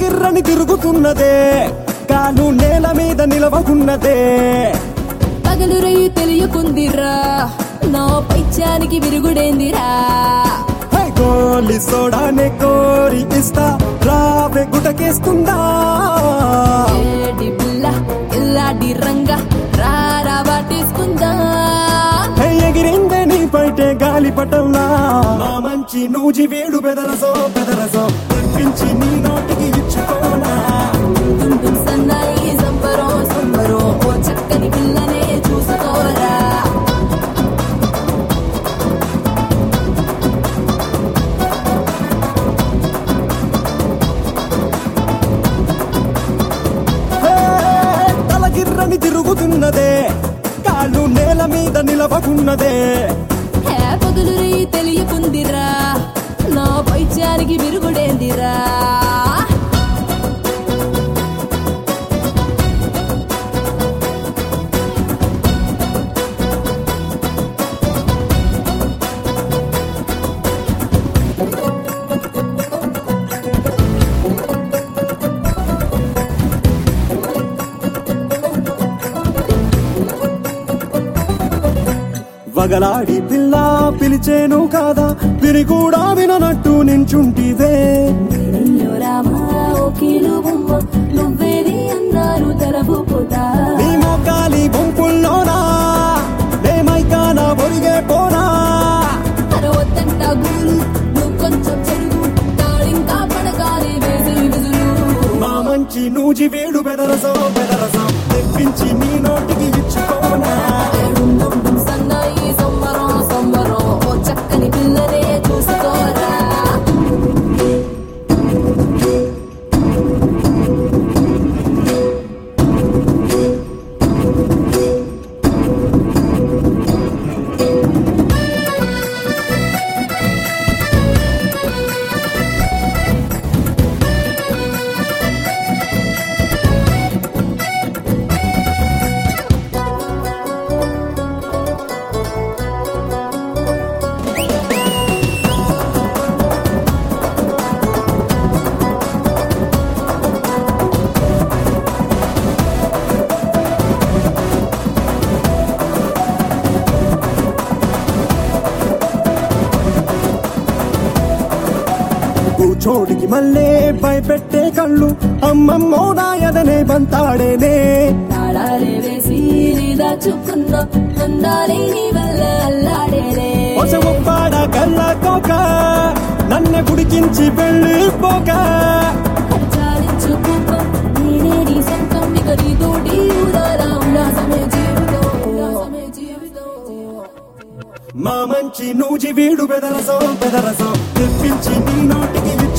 గిర్రని తిరుగుతున్నదే కాలు నేల మీద నిలవకున్నదే పగలు రయ్యి తెలియకుందిరా నా పైత్యానికి విరుగుడేందిరా హే గోలి సోడానే కోరి ఇస్తా రావే గుటకేస్తుందా ఏడి పిల్ల ఇల్లాడి రంగ రారా వాటేసుకుందా హే ఎగిరిందే నీ పైటే గాలి పటంలా మా మంచి నూజి వేడు బెదరసో బెదరసో తెప్పించి నీ నోటికి ఇచ్చుకోనా తుంటుం సన్నాయి సంబరో సంబరో ఓ చక్కని పిల్లనే చూసుకోరా హే, తల గిర్రని తిరుగుతున్నదే కాళ్ళు నేల మీద నిలవకున్నదే హే పగలు రయ్యి తెలియకుందిరా నా పైత్యానికి విరుగుడేందిరా వగలాడి పిల్ల పిలిచేను కాదా విని కూడా విననట్టు నించుంటివే అయ్యో రామా ఓ కీలు బొమ్మ నువ్వేది అన్నారు తెరవపోతా నీ మొగాలి గుంపుల్లోనా మేమైకానా ఒరిగే పోనా అరవద్దంట గురులు నువ్వు కొంచెం చెరుగు తాళింకా పడగానే వేసి విజులు మా మంచి నూజి వేడు బెదరసో బెదరసో తెప్పించి నీ నోటికి ఇచ్చుకోనా ఏడుండుండుం సన్నాయి సంబరం సంబరం ఓ చక్కని పిల్లనే చూసుకోరా కూచోడికి మళ్ళీ భయపెట్టే కళ్ళు అమ్మమ్మో నాయదనే బంతాడేనే తాళాలే వేసి నీ దాచుకున్న అందాలే నీ వల్ల అల్లాడేలే ఒసముప్పాడ కళ్ళ కోక నన్ను గుడికించి వెళ్ళిపోక చాలించుకో నేనే నీ సొంతం ఇక నీ తోటి ఊరాలా ఉల్లాసమే జీవితం ఉల్లాసమే జీవితం మా మంచి నూజి వీడు బెదరసో బెదరసో తెప్పించి నీ నోటికి